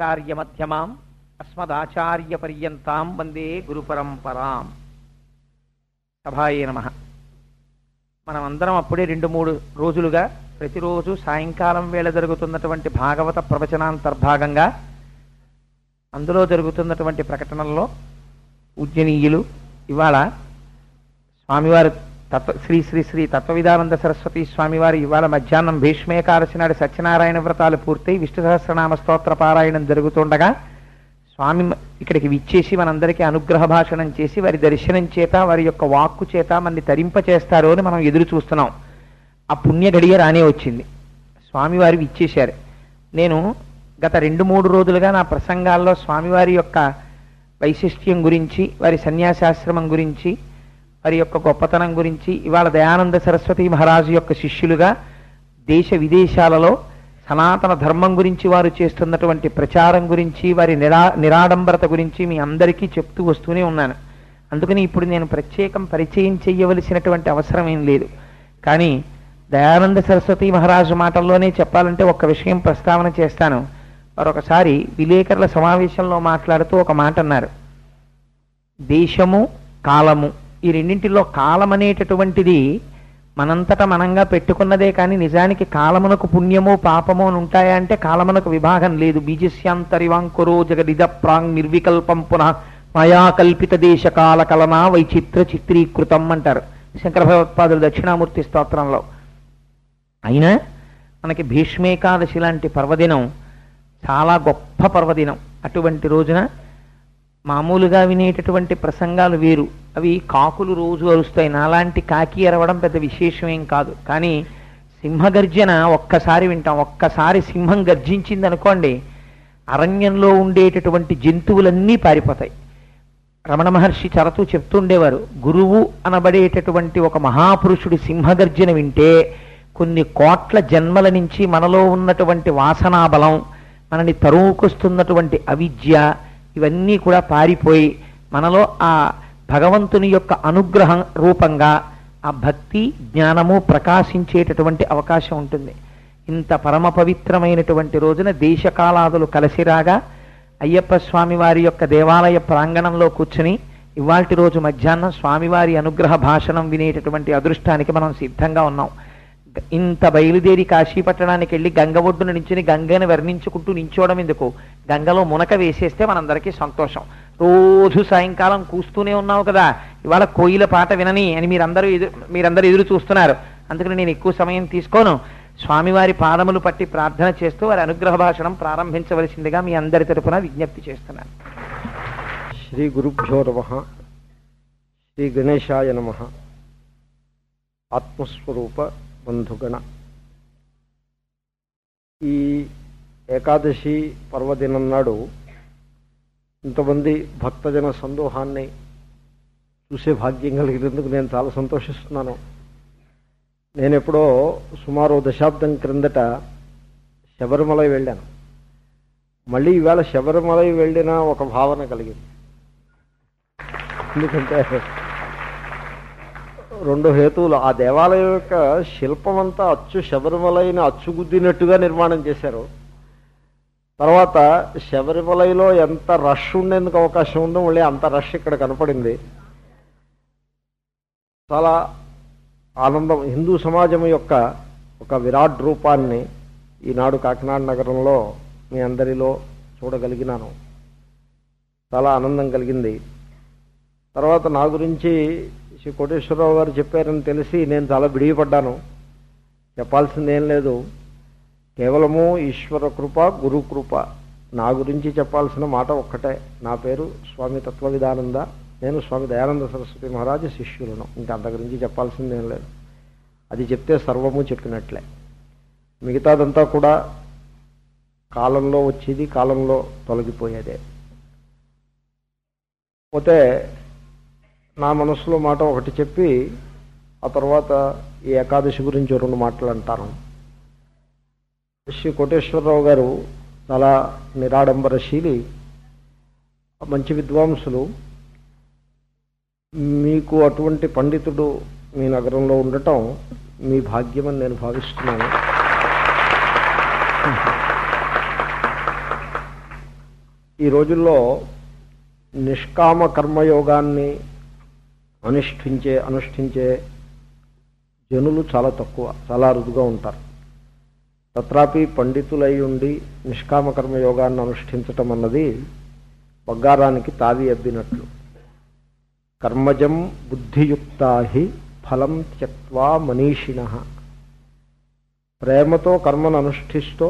శంకరాచార్యమధ్యమాం అస్మదాచార్యపర్యంతాం వందే గురుపరంపరాం సభాయే నమ మనం అందరం అప్పుడే రెండు మూడు రోజులుగా ప్రతిరోజు సాయంకాలం వేళ జరుగుతున్నటువంటి భాగవత ప్రవచనాంతర్భాగంగా అందులో జరుగుతున్నటువంటి ప్రకటనల్లో ఉజ్జనీయులు ఇవాళ స్వామివారి తత్వ శ్రీ శ్రీ శ్రీ తత్వవిధానంద సరస్వతి స్వామివారి ఇవాళ మధ్యాహ్నం భీష్మేకాదశి నాడు సత్యనారాయణ వ్రతాలు పూర్తయి విష్ణు సహస్రనామ స్తోత్ర పారాయణం జరుగుతుండగా స్వామి మ- ఇక్కడికి విచ్చేసి మనందరికీ అనుగ్రహ భాషణం చేసి వారి దర్శనం చేత వారి యొక్క వాక్కు చేత మనని తరింప చేస్తారు అని మనం ఎదురు చూస్తున్నాం ఆ పుణ్య గడియ రానే వచ్చింది స్వామివారి విచ్చేశారు నేను గత రెండు మూడు రోజులుగా నా ప్రసంగాల్లో స్వామివారి యొక్క వైశిష్ట్యం గురించి వారి సన్యాసాశ్రమం గురించి వారి యొక్క గొప్పతనం గురించి ఇవాళ దయానంద సరస్వతి మహారాజు యొక్క శిష్యులుగా దేశ విదేశాలలో సనాతన ధర్మం గురించి వారు చేస్తున్నటువంటి ప్రచారం గురించి వారి నిరా నిరాడంబరత గురించి మీ అందరికీ చెప్తూ వస్తూనే ఉన్నాను అందుకని ఇప్పుడు నేను ప్రత్యేకం పరిచయం చేయవలసినటువంటి అవసరం ఏం లేదు కానీ దయానంద సరస్వతి మహారాజు మాటల్లోనే చెప్పాలంటే ఒక్క విషయం ప్రస్తావన చేస్తాను వారు ఒకసారి విలేకరుల సమావేశంలో మాట్లాడుతూ ఒక మాట అన్నారు దేశము కాలము ఈ రెండింటిలో కాలం అనేటటువంటిది మనంతట మనంగా పెట్టుకున్నదే కానీ నిజానికి కాలమునకు పుణ్యము పాపము అని ఉంటాయా అంటే కాలమునకు విభాగం లేదు బీజస్యాంతరివాంకురో జగదిద ప్రాంగ్ నిర్వికల్పం పునః మాయా కల్పిత దేశ కాల కలనా వైచిత్ర చిత్రీకృతం అంటారు శంకర భగవత్పాదులు దక్షిణామూర్తి స్తోత్రంలో అయినా మనకి భీష్మేకాదశి లాంటి పర్వదినం చాలా గొప్ప పర్వదినం అటువంటి రోజున మామూలుగా వినేటటువంటి ప్రసంగాలు వేరు అవి కాకులు రోజు అరుస్తాయి నాలాంటి కాకి అరవడం పెద్ద విశేషం ఏం కాదు కానీ సింహగర్జన ఒక్కసారి వింటాం ఒక్కసారి సింహం గర్జించింది అనుకోండి అరణ్యంలో ఉండేటటువంటి జంతువులన్నీ పారిపోతాయి రమణ మహర్షి చరతూ చెప్తుండేవారు గురువు అనబడేటటువంటి ఒక మహాపురుషుడి సింహగర్జన వింటే కొన్ని కోట్ల జన్మల నుంచి మనలో ఉన్నటువంటి వాసనా బలం మనని తరువుకొస్తున్నటువంటి అవిద్య ఇవన్నీ కూడా పారిపోయి మనలో ఆ భగవంతుని యొక్క అనుగ్రహం రూపంగా ఆ భక్తి జ్ఞానము ప్రకాశించేటటువంటి అవకాశం ఉంటుంది ఇంత పరమ పవిత్రమైనటువంటి రోజున దేశకాలాదులు కలిసిరాగా అయ్యప్ప స్వామి వారి యొక్క దేవాలయ ప్రాంగణంలో కూర్చుని ఇవాల్టి రోజు మధ్యాహ్నం స్వామివారి అనుగ్రహ భాషణం వినేటటువంటి అదృష్టానికి మనం సిద్ధంగా ఉన్నాం గ- ఇంత బయలుదేరి కాశీ పట్టణానికి వెళ్ళి గంగ ఒడ్డున నించుని గంగని వర్ణించుకుంటూ నించోవడం ఎందుకు గంగలో మునక వేసేస్తే మనందరికీ సంతోషం రోజు సాయంకాలం కూస్తూనే ఉన్నావు కదా ఇవాళ కోయిల పాట వినని అని మీరందరూ ఎదురు మీరందరూ ఎదురు చూస్తున్నారు అందుకని నేను ఎక్కువ సమయం తీసుకోను స్వామివారి పాదములు పట్టి ప్రార్థన చేస్తూ వారి అనుగ్రహ భాషణం ప్రారంభించవలసిందిగా మీ అందరి తరపున విజ్ఞప్తి చేస్తున్నాను శ్రీ గురుభ్యో నమ శ్రీ గణేశాయ నమ ఆత్మస్వరూప బంధుగణ ఈ ఏకాదశి పర్వదినం నాడు ఇంతమంది భక్తజన సందోహాన్ని చూసే భాగ్యం కలిగినందుకు నేను చాలా సంతోషిస్తున్నాను నేను ఎప్పుడో సుమారు దశాబ్దం క్రిందట శబరిమలై వెళ్ళాను మళ్ళీ ఈవేళ శబరిమలై వెళ్ళిన ఒక భావన కలిగింది ఎందుకంటే రెండు హేతువులు ఆ దేవాలయం యొక్క శిల్పం అంతా అచ్చు శబరిమలైని అచ్చుగుద్దినట్టుగా నిర్మాణం చేశారు తర్వాత శబరిమలైలో ఎంత రష్ ఉండేందుకు అవకాశం ఉందో మళ్ళీ అంత రష్ ఇక్కడ కనపడింది చాలా ఆనందం హిందూ సమాజం యొక్క ఒక విరాట్ రూపాన్ని ఈనాడు కాకినాడ నగరంలో మీ అందరిలో చూడగలిగినాను చాలా ఆనందం కలిగింది తర్వాత నా గురించి శ్రీ కోటేశ్వరరావు గారు చెప్పారని తెలిసి నేను చాలా బిడియపడ్డాను చెప్పాల్సిందేం లేదు కేవలము ఈశ్వర కృప గురు కృప నా గురించి చెప్పాల్సిన మాట ఒక్కటే నా పేరు స్వామి తత్వవిధానంద నేను స్వామి దయానంద సరస్వతి మహారాజు శిష్యులను ఇంకా అంత గురించి చెప్పాల్సిందేం లేదు అది చెప్తే సర్వము చెప్పినట్లే మిగతాదంతా కూడా కాలంలో వచ్చేది కాలంలో తొలగిపోయేదే పోతే నా మనసులో మాట ఒకటి చెప్పి ఆ తర్వాత ఈ ఏకాదశి గురించి రెండు మాటలు అంటాను శ్రీ కోటేశ్వరరావు గారు చాలా నిరాడంబరశీలి మంచి విద్వాంసులు మీకు అటువంటి పండితుడు మీ నగరంలో ఉండటం మీ భాగ్యమని నేను భావిస్తున్నాను ఈ రోజుల్లో నిష్కామ కర్మయోగాన్ని అనుష్ఠించే అనుష్ఠించే జనులు చాలా తక్కువ చాలా అరుదుగా ఉంటారు తత్రాపి పండితులై ఉండి నిష్కామ కర్మయోగాన్ని అనుష్ఠించటం అన్నది బగ్గారానికి తావి అబ్బినట్లు కర్మజం బుద్ధియుక్తా హి ఫలం త్యక్వా మనీషిణ ప్రేమతో కర్మను అనుష్ఠిస్తూ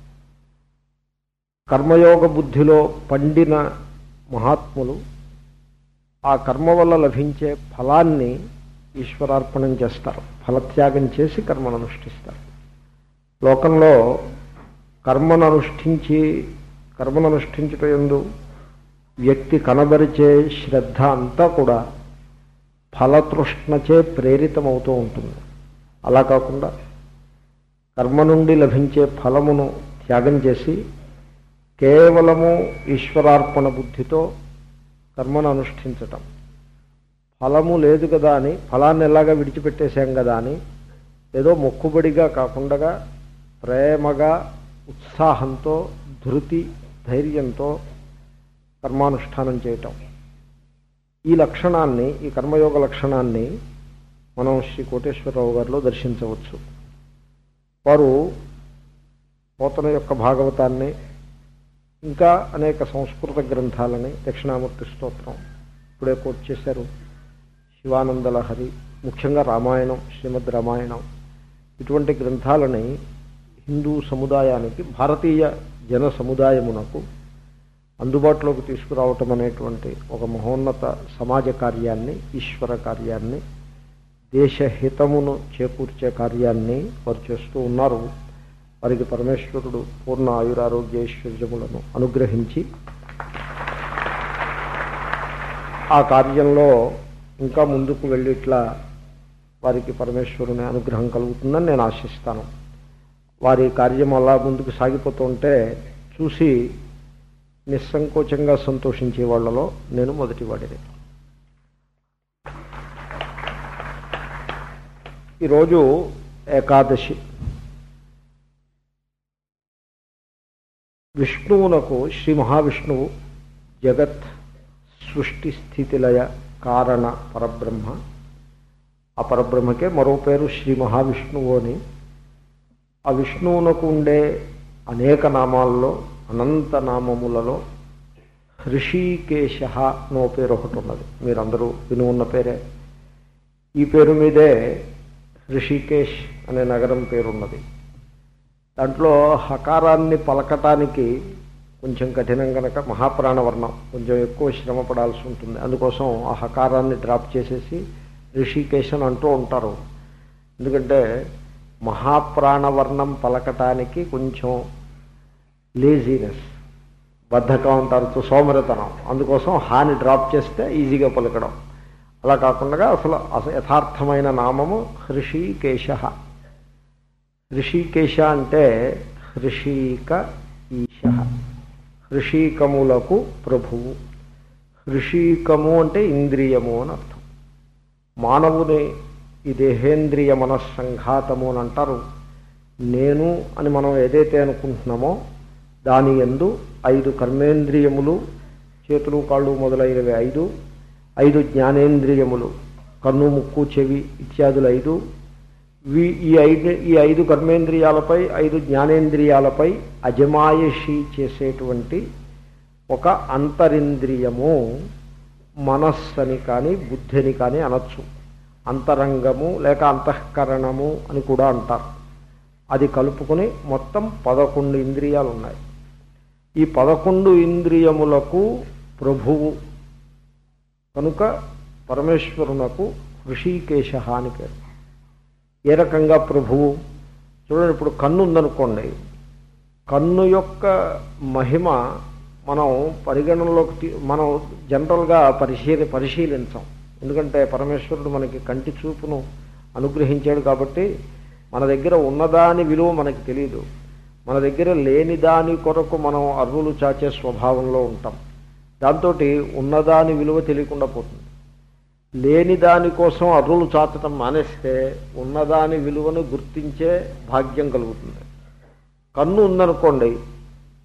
కర్మయోగ బుద్ధిలో పండిన మహాత్ములు ఆ కర్మ వల్ల లభించే ఫలాన్ని ఈశ్వరార్పణం చేస్తారు ఫలత్యాగం చేసి కర్మను అనుష్ఠిస్తారు లోకంలో కర్మను అనుష్ఠించి కర్మను అనుష్ఠించుట ఎందు వ్యక్తి కనబరిచే శ్రద్ధ అంతా కూడా ఫలతృష్ణచే ప్రేరితమవుతూ ఉంటుంది అలా కాకుండా కర్మ నుండి లభించే ఫలమును త్యాగం చేసి కేవలము ఈశ్వరార్పణ బుద్ధితో కర్మను అనుష్ఠించటం ఫలము లేదు కదా అని ఫలాన్ని ఎలాగా విడిచిపెట్టేశాం కదా అని ఏదో మొక్కుబడిగా కాకుండా ప్రేమగా ఉత్సాహంతో ధృతి ధైర్యంతో కర్మానుష్ఠానం చేయటం ఈ లక్షణాన్ని ఈ కర్మయోగ లక్షణాన్ని మనం శ్రీ కోటేశ్వరరావు గారిలో దర్శించవచ్చు వారు పోతన యొక్క భాగవతాన్ని ఇంకా అనేక సంస్కృత గ్రంథాలని దక్షిణామూర్తి స్తోత్రం ఇప్పుడే కోట్ చేశారు శివానంద లహరి ముఖ్యంగా రామాయణం శ్రీమద్ రామాయణం ఇటువంటి గ్రంథాలని హిందూ సముదాయానికి భారతీయ జన సముదాయమునకు అందుబాటులోకి తీసుకురావటం అనేటువంటి ఒక మహోన్నత సమాజ కార్యాన్ని ఈశ్వర కార్యాన్ని దేశహితమును చేకూర్చే కార్యాన్ని వారు చేస్తూ ఉన్నారు వారికి పరమేశ్వరుడు పూర్ణ ఆయురారోగ్య ఐశ్వర్యములను అనుగ్రహించి ఆ కార్యంలో ఇంకా ముందుకు వెళ్ళి ఇట్లా వారికి పరమేశ్వరుని అనుగ్రహం కలుగుతుందని నేను ఆశిస్తాను వారి కార్యం అలా ముందుకు సాగిపోతుంటే చూసి నిస్సంకోచంగా సంతోషించే వాళ్ళలో నేను మొదటివాడిని ఈరోజు ఏకాదశి విష్ణువునకు శ్రీ మహావిష్ణువు జగత్ సృష్టి స్థితిలయ కారణ పరబ్రహ్మ ఆ పరబ్రహ్మకే మరో పేరు శ్రీ మహావిష్ణువు అని ఆ విష్ణువునకు ఉండే అనేక నామాల్లో అనంత నామములలో హృషికేశ నో పేరు ఒకటి ఉన్నది మీరందరూ విని ఉన్న పేరే ఈ పేరు మీదే హృషికేశ్ అనే నగరం పేరున్నది దాంట్లో హకారాన్ని పలకటానికి కొంచెం కఠినం కనుక మహాప్రాణవర్ణం కొంచెం ఎక్కువ శ్రమ పడాల్సి ఉంటుంది అందుకోసం ఆ హకారాన్ని డ్రాప్ చేసేసి రిషికేశన్ అంటూ ఉంటారు ఎందుకంటే మహాప్రాణవర్ణం పలకటానికి కొంచెం లేజీనెస్ బద్ధకం అంటారు సోమరతనం అందుకోసం హాని డ్రాప్ చేస్తే ఈజీగా పలకడం అలా కాకుండా అసలు అసలు యథార్థమైన నామము హృషికేశ హృషికేశ అంటే హృషీక ఈశ హృషీకములకు ప్రభువు హృషీకము అంటే ఇంద్రియము అని అర్థం మానవుని ఈ దేహేంద్రియ మనస్సంఘాతము అని అంటారు నేను అని మనం ఏదైతే అనుకుంటున్నామో దాని ఎందు ఐదు కర్మేంద్రియములు చేతులు కాళ్ళు మొదలైనవి ఐదు ఐదు జ్ఞానేంద్రియములు కన్ను ముక్కు చెవి ఇత్యాదులు ఐదు వీ ఈ ఐదు ఈ ఐదు కర్మేంద్రియాలపై ఐదు జ్ఞానేంద్రియాలపై అజమాయిషి చేసేటువంటి ఒక అంతరింద్రియము మనస్సని కానీ బుద్ధిని కానీ అనొచ్చు అంతరంగము లేక అంతఃకరణము అని కూడా అంటారు అది కలుపుకొని మొత్తం పదకొండు ఇంద్రియాలు ఉన్నాయి ఈ పదకొండు ఇంద్రియములకు ప్రభువు కనుక పరమేశ్వరునకు ఋషికేశ అని పేరు ఏ రకంగా ప్రభువు చూడండి ఇప్పుడు కన్ను ఉందనుకోండి కన్ను యొక్క మహిమ మనం పరిగణనలోకి తీ- మనం జనరల్గా పరిశీలి పరిశీలించాం ఎందుకంటే పరమేశ్వరుడు మనకి కంటి చూపును అనుగ్రహించాడు కాబట్టి మన దగ్గర ఉన్నదాని విలువ మనకి తెలియదు మన దగ్గర లేని దాని కొరకు మనం అర్రులు చాచే స్వభావంలో ఉంటాం దాంతో ఉన్నదాని విలువ తెలియకుండా పోతుంది లేని దాని కోసం అర్రులు చాచటం మానేస్తే ఉన్నదాని విలువను గుర్తించే భాగ్యం కలుగుతుంది కన్ను ఉందనుకోండి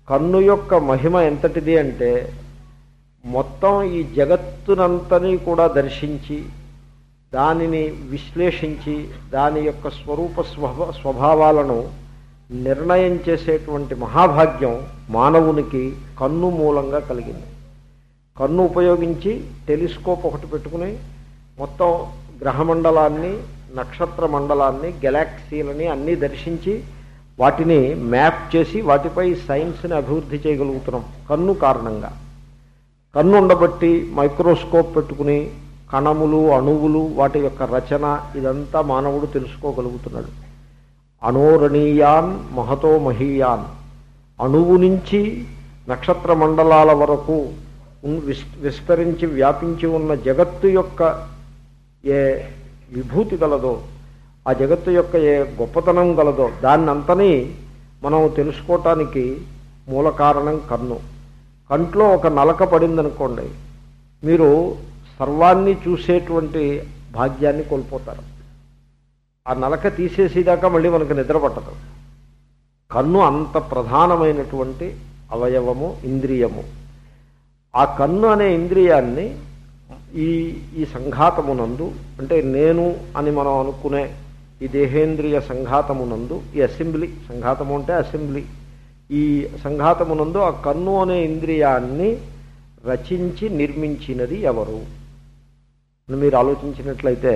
కన్ను యొక్క మహిమ ఎంతటిది అంటే మొత్తం ఈ జగత్తునంతని కూడా దర్శించి దానిని విశ్లేషించి దాని యొక్క స్వరూప స్వభా స్వభావాలను నిర్ణయం చేసేటువంటి మహాభాగ్యం మానవునికి కన్ను మూలంగా కలిగింది కన్ను ఉపయోగించి టెలిస్కోప్ ఒకటి పెట్టుకుని మొత్తం గ్రహమండలాన్ని నక్షత్ర మండలాన్ని గెలాక్సీలని అన్నీ దర్శించి వాటిని మ్యాప్ చేసి వాటిపై సైన్స్ని అభివృద్ధి చేయగలుగుతున్నాం కన్ను కారణంగా కన్ను ఉండబట్టి మైక్రోస్కోప్ పెట్టుకుని కణములు అణువులు వాటి యొక్క రచన ఇదంతా మానవుడు తెలుసుకోగలుగుతున్నాడు అణోరణీయాన్ మహతో మహీయాన్ అణువు నుంచి నక్షత్ర మండలాల వరకు ఉన్- విస్- విస్తరించి వ్యాపించి ఉన్న జగత్తు యొక్క ఏ విభూతి గలదో ఆ జగత్తు యొక్క ఏ గొప్పతనం గలదో దాన్నంతని మనం తెలుసుకోవటానికి మూల కారణం కన్ను కంట్లో ఒక నలక పడిందనుకోండి మీరు సర్వాన్ని చూసేటువంటి భాగ్యాన్ని కోల్పోతారు ఆ నలక తీసేసేదాకా మళ్ళీ మనకు నిద్ర పట్టదు కన్ను అంత ప్రధానమైనటువంటి అవయవము ఇంద్రియము ఆ కన్ను అనే ఇంద్రియాన్ని ఈ ఈ సంఘాతమునందు అంటే నేను అని మనం అనుకునే ఈ దేహేంద్రియ సంఘాతమునందు ఈ అసెంబ్లీ సంఘాతము అంటే అసెంబ్లీ ఈ సంఘాతమునందు ఆ కన్ను అనే ఇంద్రియాన్ని రచించి నిర్మించినది ఎవరు అని మీరు ఆలోచించినట్లయితే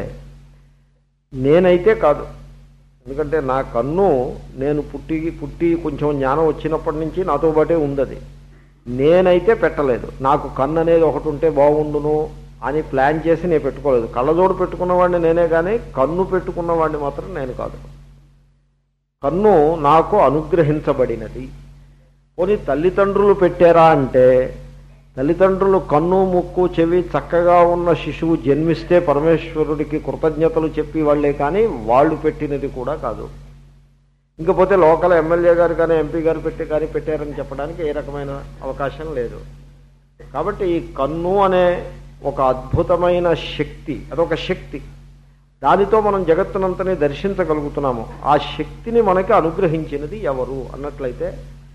నేనైతే కాదు ఎందుకంటే నా కన్ను నేను పుట్టి పుట్టి కొంచెం జ్ఞానం వచ్చినప్పటి నుంచి నాతో పాటే ఉందది నేనైతే పెట్టలేదు నాకు కన్ను అనేది ఒకటి ఉంటే బాగుండును అని ప్లాన్ చేసి నేను పెట్టుకోలేదు కళ్ళజోడు పెట్టుకున్నవాడిని నేనే కానీ కన్ను పెట్టుకున్నవాడిని మాత్రం నేను కాదు కన్ను నాకు అనుగ్రహించబడినది పోనీ తల్లిదండ్రులు పెట్టారా అంటే తల్లిదండ్రులు కన్ను ముక్కు చెవి చక్కగా ఉన్న శిశువు జన్మిస్తే పరమేశ్వరుడికి కృతజ్ఞతలు చెప్పి వాళ్ళే కానీ వాళ్ళు పెట్టినది కూడా కాదు ఇంకపోతే లోకల్ ఎమ్మెల్యే గారు కానీ ఎంపీ గారు పెట్టి కానీ పెట్టారని చెప్పడానికి ఏ రకమైన అవకాశం లేదు కాబట్టి ఈ కన్ను అనే ఒక అద్భుతమైన శక్తి అదొక శక్తి దానితో మనం జగత్తునంతని దర్శించగలుగుతున్నాము ఆ శక్తిని మనకి అనుగ్రహించినది ఎవరు అన్నట్లయితే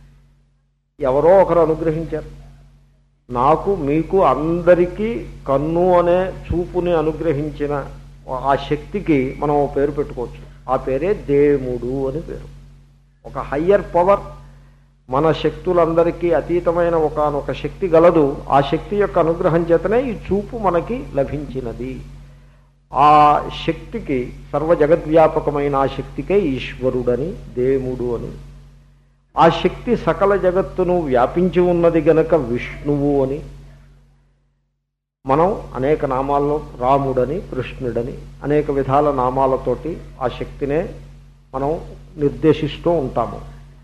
ఎవరో ఒకరు అనుగ్రహించారు నాకు మీకు అందరికీ కన్ను అనే చూపుని అనుగ్రహించిన ఆ శక్తికి మనం ఓ పేరు పెట్టుకోవచ్చు ఆ పేరే దేముడు అని పేరు ఒక హయ్యర్ పవర్ మన శక్తులందరికీ అతీతమైన ఒకనొక శక్తి గలదు ఆ శక్తి యొక్క అనుగ్రహం చేతనే ఈ చూపు మనకి లభించినది ఆ శక్తికి సర్వ జగద్వ్యాపకమైన ఆ శక్తికే ఈశ్వరుడని దేముడు అని ఆ శక్తి సకల జగత్తును వ్యాపించి ఉన్నది గనక విష్ణువు అని మనం అనేక నామాల్లో రాముడని కృష్ణుడని అనేక విధాల నామాలతోటి ఆ శక్తినే మనం నిర్దేశిస్తూ ఉంటాము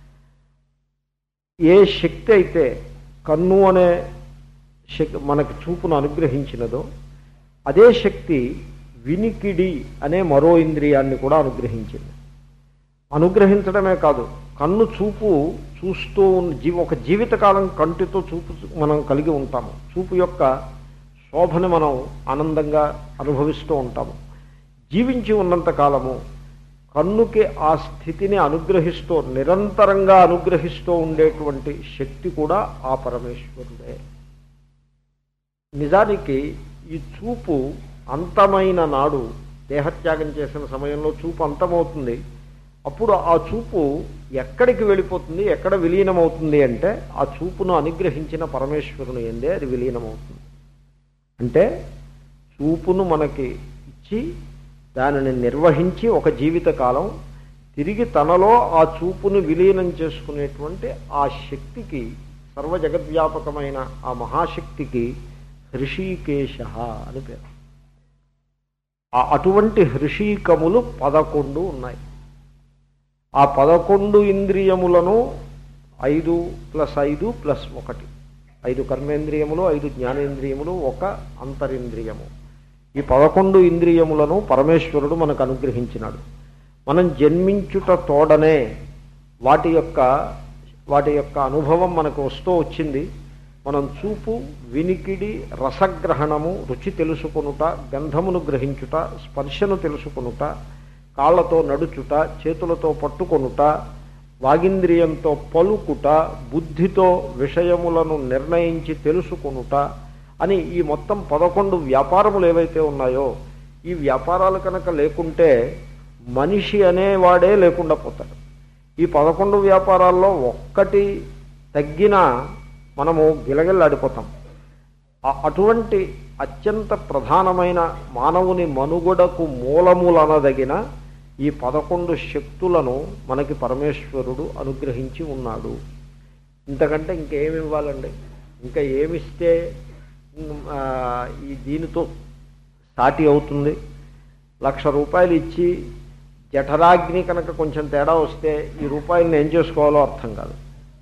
ఏ శక్తి అయితే కన్ను అనే శక్ మనకి చూపును అనుగ్రహించినదో అదే శక్తి వినికిడి అనే మరో ఇంద్రియాన్ని కూడా అనుగ్రహించింది అనుగ్రహించడమే కాదు కన్ను చూపు చూస్తూ ఉన్న జీవ ఒక జీవితకాలం కంటితో చూపు మనం కలిగి ఉంటాము చూపు యొక్క శోభని మనం ఆనందంగా అనుభవిస్తూ ఉంటాము జీవించి ఉన్నంత కాలము కన్నుకి ఆ స్థితిని అనుగ్రహిస్తూ నిరంతరంగా అనుగ్రహిస్తూ ఉండేటువంటి శక్తి కూడా ఆ పరమేశ్వరుడే నిజానికి ఈ చూపు అంతమైన నాడు దేహత్యాగం చేసిన సమయంలో చూపు అంతమవుతుంది అప్పుడు ఆ చూపు ఎక్కడికి వెళ్ళిపోతుంది ఎక్కడ విలీనమవుతుంది అంటే ఆ చూపును అనుగ్రహించిన పరమేశ్వరుని ఎందే అది విలీనమవుతుంది అంటే చూపును మనకి ఇచ్చి దానిని నిర్వహించి ఒక జీవితకాలం తిరిగి తనలో ఆ చూపును విలీనం చేసుకునేటువంటి ఆ శక్తికి సర్వ జగద్వ్యాపకమైన ఆ మహాశక్తికి హృషీకేశ అని పేరు ఆ అటువంటి హృషీకములు పదకొండు ఉన్నాయి ఆ పదకొండు ఇంద్రియములను ఐదు ప్లస్ ఐదు ప్లస్ ఒకటి ఐదు కర్మేంద్రియములు ఐదు జ్ఞానేంద్రియములు ఒక అంతరింద్రియము ఈ పదకొండు ఇంద్రియములను పరమేశ్వరుడు మనకు అనుగ్రహించినాడు మనం జన్మించుట తోడనే వాటి యొక్క వాటి యొక్క అనుభవం మనకు వస్తూ వచ్చింది మనం చూపు వినికిడి రసగ్రహణము రుచి తెలుసుకొనుట గంధమును గ్రహించుట స్పర్శను తెలుసుకొనుట కాళ్ళతో నడుచుట చేతులతో పట్టుకొనుట వాగింద్రియంతో పలుకుట బుద్ధితో విషయములను నిర్ణయించి తెలుసుకొనుట అని ఈ మొత్తం పదకొండు వ్యాపారములు ఏవైతే ఉన్నాయో ఈ వ్యాపారాలు కనుక లేకుంటే మనిషి అనేవాడే లేకుండా పోతాడు ఈ పదకొండు వ్యాపారాల్లో ఒక్కటి తగ్గినా మనము గిలగిల్లాడిపోతాం ఆ- అటువంటి అత్యంత ప్రధానమైన మానవుని మనుగడకు మూలములనదగిన ఈ పదకొండు శక్తులను మనకి పరమేశ్వరుడు అనుగ్రహించి ఉన్నాడు ఇంతకంటే ఇంకేమి ఇవ్వాలండి ఇంకా ఏమిస్తే ఉమ్, ఆ, ఈ దీనితో సాటి అవుతుంది లక్ష రూపాయలు ఇచ్చి జఠరాగ్ని కనుక కొంచెం తేడా వస్తే ఈ రూపాయలను ఏం చేసుకోవాలో అర్థం కాదు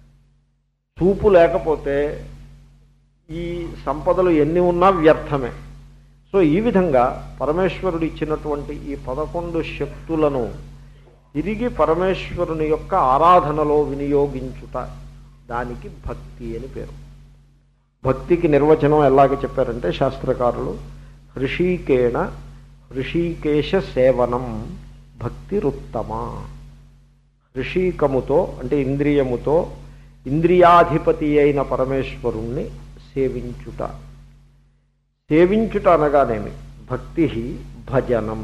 చూపు లేకపోతే ఈ సంపదలు ఎన్ని ఉన్నా వ్యర్థమే సో ఈ విధంగా పరమేశ్వరుడు ఇచ్చినటువంటి ఈ పదకొండు శక్తులను తిరిగి పరమేశ్వరుని యొక్క ఆరాధనలో వినియోగించుట దానికి భక్తి అని పేరు భక్తికి నిర్వచనం ఎలాగ చెప్పారంటే శాస్త్రకారులు హృషీకేణ హృషీకేశ సేవనం భక్తిరుత్తమ హృషీకముతో అంటే ఇంద్రియముతో ఇంద్రియాధిపతి అయిన పరమేశ్వరుణ్ణి సేవించుట సేవించుట అనగానేమి భక్తి భజనం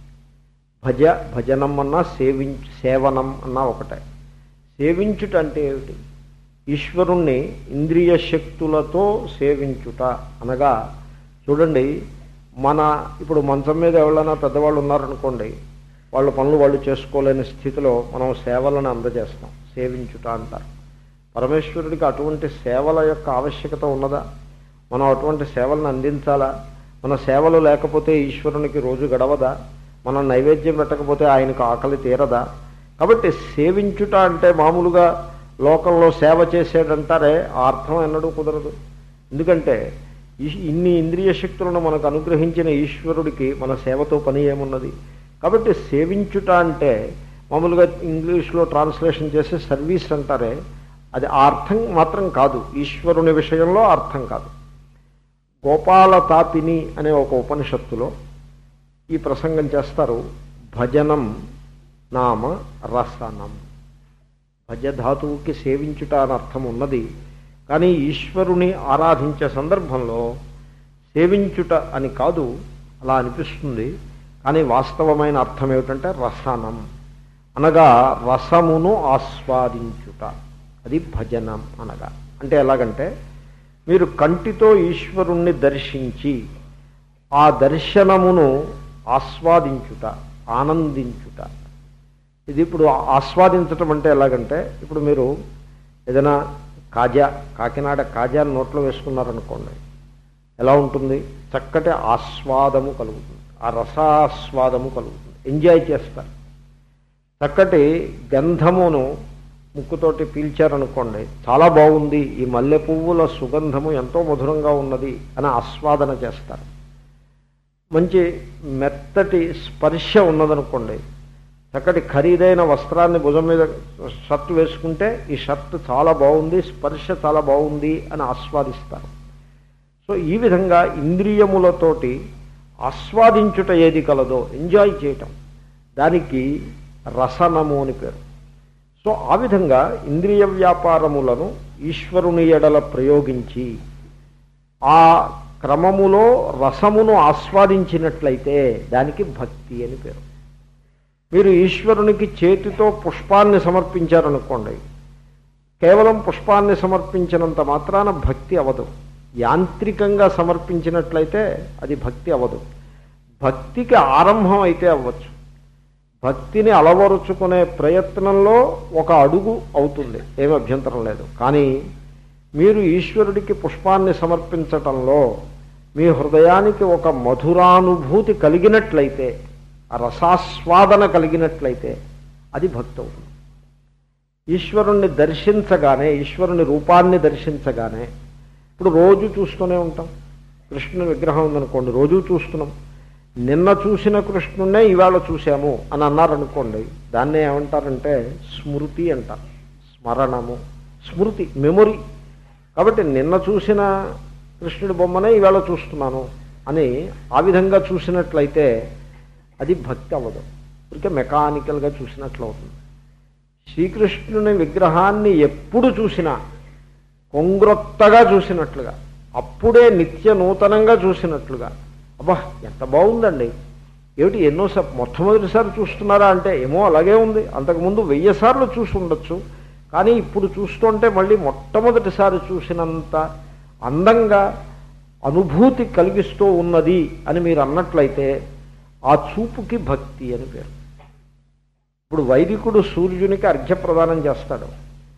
భజ భజనం అన్నా సేవించు సేవనం అన్నా ఒకటే సేవించుట అంటే ఏమిటి ఈశ్వరుణ్ణి ఇంద్రియ శక్తులతో సేవించుట అనగా చూడండి మన ఇప్పుడు మంచం మీద ఎవరైనా పెద్దవాళ్ళు ఉన్నారనుకోండి వాళ్ళ పనులు వాళ్ళు చేసుకోలేని స్థితిలో మనం సేవలను అందజేస్తాం సేవించుట అంటారు పరమేశ్వరుడికి అటువంటి సేవల యొక్క ఆవశ్యకత ఉన్నదా మనం అటువంటి సేవలను అందించాలా మన సేవలు లేకపోతే ఈశ్వరునికి రోజు గడవదా మనం నైవేద్యం పెట్టకపోతే ఆయనకు ఆకలి తీరదా కాబట్టి సేవించుట అంటే మామూలుగా లోకంలో సేవ చేసేదంటారే ఆ అర్థం ఎన్నడూ కుదరదు ఎందుకంటే ఈ- ఇన్ని ఇంద్రియ శక్తులను మనకు అనుగ్రహించిన ఈశ్వరుడికి మన సేవతో పని ఏమున్నది కాబట్టి సేవించుట అంటే మామూలుగా ఇంగ్లీష్లో ట్రాన్స్లేషన్ చేసే సర్వీస్ అంటారే అది ఆ అర్థం మాత్రం కాదు ఈశ్వరుని విషయంలో అర్థం కాదు గోపాల తాపిని అనే ఒక ఉపనిషత్తులో ఈ ప్రసంగం చేస్తారు భజనం నామ రసనం భజధాతువుకి సేవించుట అని అర్థం ఉన్నది కానీ ఈశ్వరుని ఆరాధించే సందర్భంలో సేవించుట అని కాదు అలా అనిపిస్తుంది కానీ వాస్తవమైన అర్థం ఏమిటంటే రసనం అనగా రసమును ఆస్వాదించుట అది భజనం అనగా అంటే ఎలాగంటే మీరు కంటితో ఈశ్వరుణ్ణి దర్శించి ఆ దర్శనమును ఆస్వాదించుట ఆనందించుట ఇది ఇప్పుడు ఆస్వాదించటం అంటే ఎలాగంటే ఇప్పుడు మీరు ఏదైనా కాజా కాకినాడ కాజాని నోట్లో వేసుకున్నారనుకోండి ఎలా ఉంటుంది చక్కటి ఆస్వాదము కలుగుతుంది ఆ రసాస్వాదము కలుగుతుంది ఎంజాయ్ చేస్తారు చక్కటి గంధమును ముక్కుతోటి పీల్చారనుకోండి చాలా బాగుంది ఈ మల్లె పువ్వుల సుగంధము ఎంతో మధురంగా ఉన్నది అని ఆస్వాదన చేస్తారు మంచి మెత్తటి స్పర్శ ఉన్నదనుకోండి చక్కటి ఖరీదైన వస్త్రాన్ని భుజం మీద షర్ట్ వేసుకుంటే ఈ షర్ట్ చాలా బాగుంది స్పర్శ చాలా బాగుంది అని ఆస్వాదిస్తారు సో ఈ విధంగా ఇంద్రియములతోటి ఆస్వాదించుట ఏది కలదో ఎంజాయ్ చేయటం దానికి రసనము అని పేరు సో ఆ విధంగా ఇంద్రియ వ్యాపారములను ఈశ్వరుని ఎడల ప్రయోగించి ఆ క్రమములో రసమును ఆస్వాదించినట్లయితే దానికి భక్తి అని పేరు మీరు ఈశ్వరునికి చేతితో పుష్పాన్ని సమర్పించారనుకోండి కేవలం పుష్పాన్ని సమర్పించినంత మాత్రాన భక్తి అవదు యాంత్రికంగా సమర్పించినట్లయితే అది భక్తి అవదు భక్తికి ఆరంభం అయితే అవ్వచ్చు భక్తిని అలవరుచుకునే ప్రయత్నంలో ఒక అడుగు అవుతుంది ఏమి అభ్యంతరం లేదు కానీ మీరు ఈశ్వరుడికి పుష్పాన్ని సమర్పించటంలో మీ హృదయానికి ఒక మధురానుభూతి కలిగినట్లయితే ఆ రసాస్వాదన కలిగినట్లయితే అది భక్తి అవుతుంది ఈశ్వరుణ్ణి దర్శించగానే ఈశ్వరుని రూపాన్ని దర్శించగానే ఇప్పుడు రోజు చూస్తూనే ఉంటాం కృష్ణుని విగ్రహం ఉందనుకోండి రోజు చూస్తున్నాం నిన్న చూసిన కృష్ణున్నే ఇవాళ చూసాము అని అన్నారనుకోండి దాన్నే ఏమంటారంటే స్మృతి అంటారు స్మరణము స్మృతి మెమొరీ కాబట్టి నిన్న చూసిన కృష్ణుడి బొమ్మనే ఇవాళ చూస్తున్నాను అని ఆ విధంగా చూసినట్లయితే అది భక్తి అవ్వదు ఇక మెకానికల్గా చూసినట్లు అవుతుంది శ్రీకృష్ణుని విగ్రహాన్ని ఎప్పుడు చూసినా కొంగ్రొత్తగా చూసినట్లుగా అప్పుడే నిత్య నూతనంగా చూసినట్లుగా అబ్బా ఎంత బాగుందండి ఏమిటి ఎన్నోసార్లు మొట్టమొదటిసారి చూస్తున్నారా అంటే ఏమో అలాగే ఉంది అంతకుముందు వెయ్యి సార్లు చూసి ఉండొచ్చు కానీ ఇప్పుడు చూస్తుంటే మళ్ళీ మొట్టమొదటిసారి చూసినంత అందంగా అనుభూతి కలిగిస్తూ ఉన్నది అని మీరు అన్నట్లయితే ఆ చూపుకి భక్తి అని పేరు ఇప్పుడు వైదికుడు సూర్యునికి అర్ఘ్యప్రదానం చేస్తాడు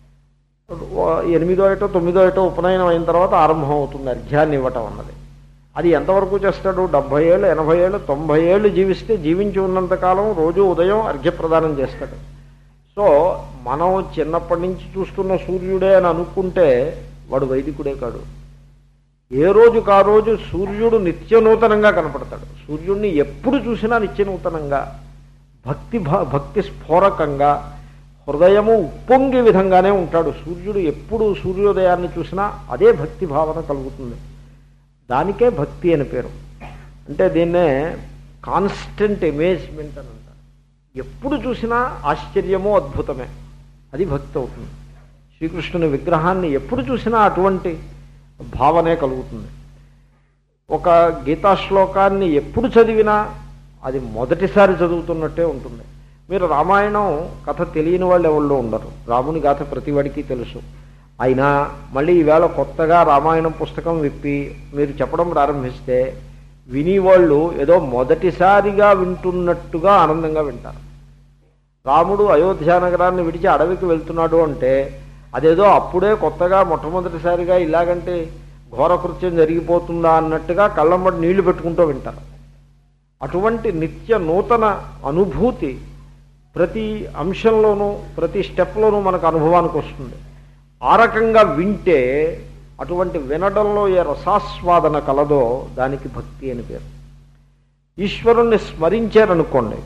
ఎనిమిదో ఏటో తొమ్మిదో ఏటో ఉపనయనం అయిన తర్వాత ఆరంభం అవుతుంది అర్ఘ్యాన్ని ఇవ్వటం అన్నది అది ఎంతవరకు చేస్తాడు డెబ్భై ఏళ్ళు ఎనభై ఏళ్ళు తొంభై ఏళ్ళు జీవిస్తే జీవించి ఉన్నంతకాలం రోజు ఉదయం అర్ఘ్యప్రదానం చేస్తాడు సో మనం చిన్నప్పటి నుంచి చూస్తున్న సూర్యుడే అని అనుకుంటే వాడు వైదికుడే కాడు ఏ రోజుకు ఆ రోజు సూర్యుడు నిత్య నూతనంగా కనపడతాడు సూర్యుడిని ఎప్పుడు చూసినా నిత్య నూతనంగా భక్తి భా భక్తి స్ఫోరకంగా హృదయము ఉప్పొంగే విధంగానే ఉంటాడు సూర్యుడు ఎప్పుడు సూర్యోదయాన్ని చూసినా అదే భక్తి భావన కలుగుతుంది దానికే భక్తి అని పేరు అంటే దీన్నే కాన్స్టెంట్ ఎమేజ్మెంట్ అని అంటారు ఎప్పుడు చూసినా ఆశ్చర్యమో అద్భుతమే అది భక్తి అవుతుంది శ్రీకృష్ణుని విగ్రహాన్ని ఎప్పుడు చూసినా అటువంటి భావనే కలుగుతుంది ఒక గీతా శ్లోకాన్ని ఎప్పుడు చదివినా అది మొదటిసారి చదువుతున్నట్టే ఉంటుంది మీరు రామాయణం కథ తెలియని వాళ్ళు ఎవరిలో ఉండరు రాముని గాథ ప్రతివాడికి తెలుసు అయినా మళ్ళీ ఈవేళ కొత్తగా రామాయణం పుస్తకం విప్పి మీరు చెప్పడం ప్రారంభిస్తే వినివాళ్ళు ఏదో మొదటిసారిగా వింటున్నట్టుగా ఆనందంగా వింటారు రాముడు అయోధ్య నగరాన్ని విడిచి అడవికి వెళ్తున్నాడు అంటే అదేదో అప్పుడే కొత్తగా మొట్టమొదటిసారిగా ఇలాగంటే ఘోరకృత్యం జరిగిపోతుందా అన్నట్టుగా కళ్ళమ్మడి నీళ్లు పెట్టుకుంటూ వింటారు అటువంటి నిత్య నూతన అనుభూతి ప్రతి అంశంలోనూ ప్రతి స్టెప్లోనూ మనకు అనుభవానికి వస్తుంది ఆ రకంగా వింటే అటువంటి వినడంలో ఏ రసాస్వాదన కలదో దానికి భక్తి అని పేరు ఈశ్వరుణ్ణి స్మరించారనుకోండి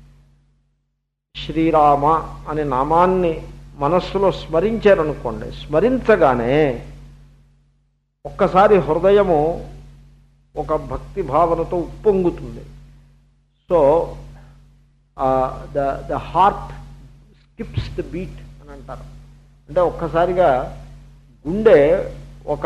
శ్రీరామ అనే నామాన్ని మనస్సులో స్మరించారనుకోండి స్మరించగానే ఒక్కసారి హృదయము ఒక భక్తి భావనతో ఉప్పొంగుతుంది so the the heart skips the beat అని అంటారు అంటే ఒక్కసారిగా గుండె ఒక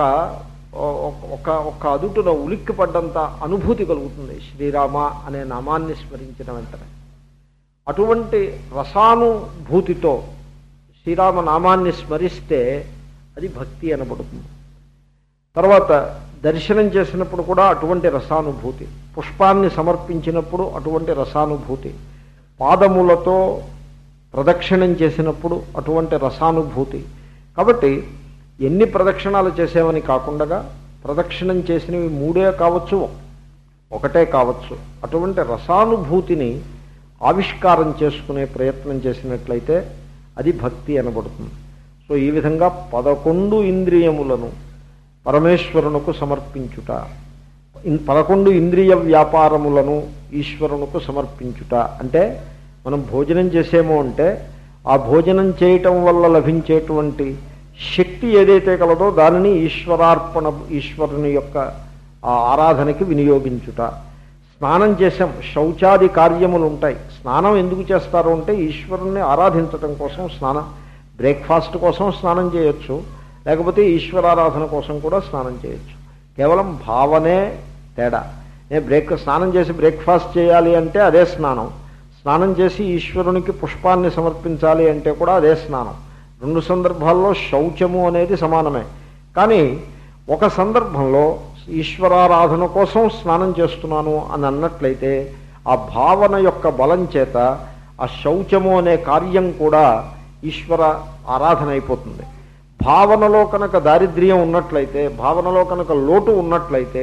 ఒక ఒక అదుటున ఉలిక్కి పడ్డంత అనుభూతి కలుగుతుంది శ్రీరామ అనే నామాన్ని స్మరించిన వెంటనే అటువంటి రసానుభూతితో శ్రీరామ నామాన్ని స్మరిస్తే అది భక్తి అనబడుతుంది తర్వాత దర్శనం చేసినప్పుడు కూడా అటువంటి రసానుభూతి పుష్పాన్ని సమర్పించినప్పుడు అటువంటి రసానుభూతి పాదములతో ప్రదక్షిణం చేసినప్పుడు అటువంటి రసానుభూతి కాబట్టి ఎన్ని ప్రదక్షిణాలు చేసేవని కాకుండా ప్రదక్షిణం చేసినవి మూడే కావచ్చు ఒకటే కావచ్చు అటువంటి రసానుభూతిని ఆవిష్కారం చేసుకునే ప్రయత్నం చేసినట్లయితే అది భక్తి అనబడుతుంది సో ఈ విధంగా పదకొండు ఇంద్రియములను పరమేశ్వరునకు సమర్పించుట ఇన్- పదకొండు ఇంద్రియ వ్యాపారములను ఈశ్వరునకు సమర్పించుట అంటే మనం భోజనం చేసేమో అంటే ఆ భోజనం చేయటం వల్ల లభించేటువంటి శక్తి ఏదైతే కలదో దానిని ఈశ్వరార్పణ ఈశ్వరుని యొక్క ఆ ఆరాధనకి వినియోగించుట స్నానం చేసాం శౌచాది కార్యములు ఉంటాయి స్నానం ఎందుకు చేస్తారు అంటే ఈశ్వరుణ్ణి ఆరాధించటం కోసం స్నానం బ్రేక్ఫాస్ట్ కోసం స్నానం చేయొచ్చు లేకపోతే ఈశ్వరారాధన కోసం కూడా స్నానం చేయొచ్చు కేవలం భావనే తేడా నేను బ్రేక్ స్నానం చేసి బ్రేక్ఫాస్ట్ చేయాలి అంటే అదే స్నానం స్నానం చేసి ఈశ్వరునికి పుష్పాన్ని సమర్పించాలి అంటే కూడా అదే స్నానం రెండు సందర్భాల్లో శౌచము అనేది సమానమే కానీ ఒక సందర్భంలో ఈశ్వరారాధన కోసం స్నానం చేస్తున్నాను అని అన్నట్లయితే ఆ భావన యొక్క బలం చేత ఆ శౌచము అనే కార్యం కూడా ఈశ్వర ఆరాధన అయిపోతుంది భావనలో కనుక దారిద్ర్యం ఉన్నట్లయితే భావనలో కనుక లోటు ఉన్నట్లయితే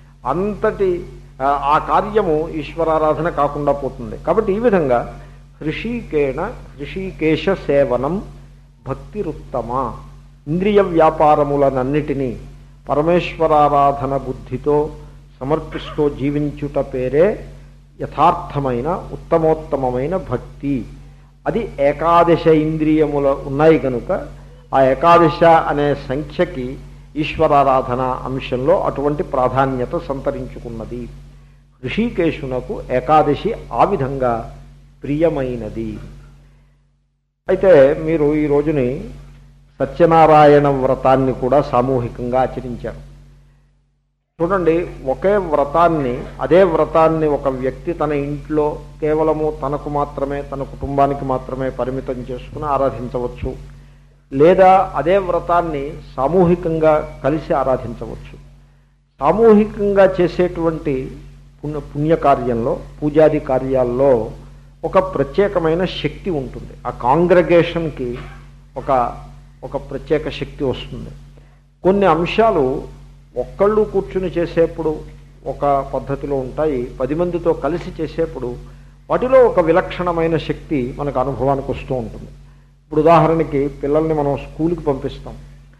అంతటి ఆ, ఆ కార్యము ఈశ్వరారాధన కాకుండా పోతుంది కాబట్టి ఈ విధంగా హృషికేణ హృషికేశ సేవనం భక్తిరుత్తమ ఇంద్రియ వ్యాపారములనన్నిటినీ పరమేశ్వరారాధన బుద్ధితో సమర్పిస్తూ జీవించుట పేరే యథార్థమైన ఉత్తమోత్తమమైన భక్తి అది ఏకాదశ ఇంద్రియముల ఉన్నాయి కనుక ఆ ఏకాదశ అనే సంఖ్యకి ఈశ్వరారాధన అంశంలో అటువంటి ప్రాధాన్యత సంతరించుకున్నది ఋషికేశునకు ఏకాదశి ఆ విధంగా ప్రియమైనది అయితే మీరు ఈ రోజుని సత్యనారాయణ వ్రతాన్ని కూడా సామూహికంగా ఆచరించారు చూడండి ఒకే వ్రతాన్ని అదే వ్రతాన్ని ఒక వ్యక్తి తన ఇంట్లో కేవలము తనకు మాత్రమే తన కుటుంబానికి మాత్రమే పరిమితం చేసుకుని ఆరాధించవచ్చు లేదా అదే వ్రతాన్ని సామూహికంగా కలిసి ఆరాధించవచ్చు సామూహికంగా చేసేటువంటి పుణ్య పుణ్యకార్యంలో పూజాది కార్యాల్లో ఒక ప్రత్యేకమైన శక్తి ఉంటుంది ఆ కాంగ్రగేషన్కి ఒక ఒక ప్రత్యేక శక్తి వస్తుంది కొన్ని అంశాలు ఒక్కళ్ళు కూర్చుని చేసేప్పుడు ఒక పద్ధతిలో ఉంటాయి పది మందితో కలిసి చేసేప్పుడు వాటిలో ఒక విలక్షణమైన శక్తి మనకు అనుభవానికి వస్తూ ఉంటుంది ఇప్పుడు ఉదాహరణకి పిల్లల్ని మనం స్కూల్కి పంపిస్తాం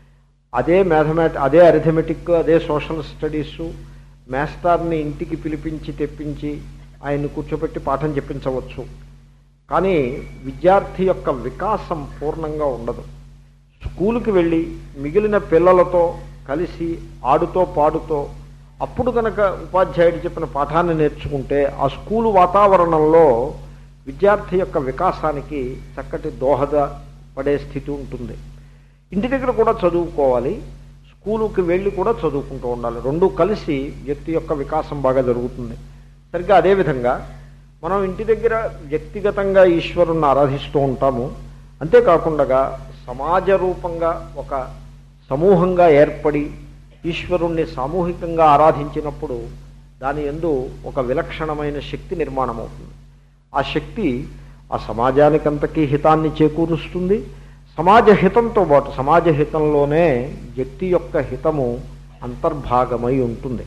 అదే మ్యాథమెటి అదే అరిథమెటిక్ అదే సోషల్ స్టడీసు మాస్టర్ని ఇంటికి పిలిపించి తెప్పించి ఆయన్ని కూర్చోబెట్టి పాఠం చెప్పించవచ్చు కానీ విద్యార్థి యొక్క వికాసం పూర్ణంగా ఉండదు స్కూలుకి వెళ్ళి మిగిలిన పిల్లలతో కలిసి ఆడుతో పాడుతో అప్పుడు కనుక ఉపాధ్యాయుడు చెప్పిన పాఠాన్ని నేర్చుకుంటే ఆ స్కూలు వాతావరణంలో విద్యార్థి యొక్క వికాసానికి చక్కటి దోహద పడే స్థితి ఉంటుంది ఇంటి దగ్గర కూడా చదువుకోవాలి స్కూలుకి వెళ్ళి కూడా చదువుకుంటూ ఉండాలి రెండు కలిసి వ్యక్తి యొక్క వికాసం బాగా జరుగుతుంది సరిగ్గా అదేవిధంగా మనం ఇంటి దగ్గర వ్యక్తిగతంగా ఈశ్వరుణ్ణి ఆరాధిస్తూ ఉంటాము అంతేకాకుండా సమాజ రూపంగా ఒక సమూహంగా ఏర్పడి ఈశ్వరుణ్ణి సామూహికంగా ఆరాధించినప్పుడు దాని ఎందు ఒక విలక్షణమైన శక్తి నిర్మాణం అవుతుంది ఆ శక్తి ఆ సమాజానికంతకీ హితాన్ని చేకూరుస్తుంది సమాజ హితంతో పాటు సమాజ హితంలోనే వ్యక్తి యొక్క హితము అంతర్భాగమై ఉంటుంది